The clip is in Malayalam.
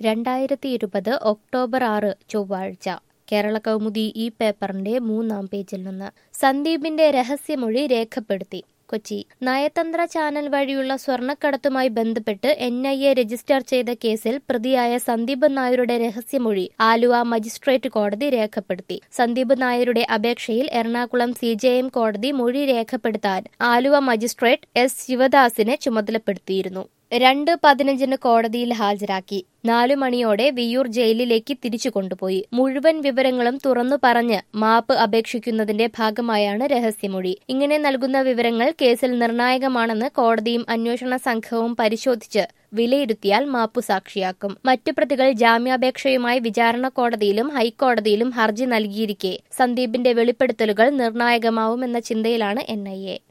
രണ്ടായിരത്തി ഇരുപത് ഒക്ടോബർ ആറ് ചൊവ്വാഴ്ച കേരള കൗമുദി ഈ പേപ്പറിന്റെ മൂന്നാം പേജിൽ നിന്ന് സന്ദീപിന്റെ രഹസ്യമൊഴി രേഖപ്പെടുത്തി കൊച്ചി നയതന്ത്ര ചാനൽ വഴിയുള്ള സ്വർണ്ണക്കടത്തുമായി ബന്ധപ്പെട്ട് എൻ ഐ എ രജിസ്റ്റർ ചെയ്ത കേസിൽ പ്രതിയായ സന്ദീപ് നായരുടെ രഹസ്യമൊഴി ആലുവ മജിസ്ട്രേറ്റ് കോടതി രേഖപ്പെടുത്തി സന്ദീപ് നായരുടെ അപേക്ഷയിൽ എറണാകുളം സി ജെ എം കോടതി മൊഴി രേഖപ്പെടുത്താൻ ആലുവ മജിസ്ട്രേറ്റ് എസ് ശിവദാസിനെ ചുമതലപ്പെടുത്തിയിരുന്നു രണ്ട് പതിനഞ്ചിന് കോടതിയിൽ ഹാജരാക്കി നാലു മണിയോടെ വിയൂർ ജയിലിലേക്ക് തിരിച്ചു കൊണ്ടുപോയി മുഴുവൻ വിവരങ്ങളും തുറന്നു പറഞ്ഞ് മാപ്പ് അപേക്ഷിക്കുന്നതിന്റെ ഭാഗമായാണ് രഹസ്യമൊഴി ഇങ്ങനെ നൽകുന്ന വിവരങ്ങൾ കേസിൽ നിർണായകമാണെന്ന് കോടതിയും അന്വേഷണ സംഘവും പരിശോധിച്ച് വിലയിരുത്തിയാൽ മാപ്പു സാക്ഷിയാക്കും മറ്റു പ്രതികൾ ജാമ്യാപേക്ഷയുമായി വിചാരണ കോടതിയിലും ഹൈക്കോടതിയിലും ഹർജി നൽകിയിരിക്കെ സന്ദീപിന്റെ വെളിപ്പെടുത്തലുകൾ നിർണായകമാവുമെന്ന ചിന്തയിലാണ് എൻ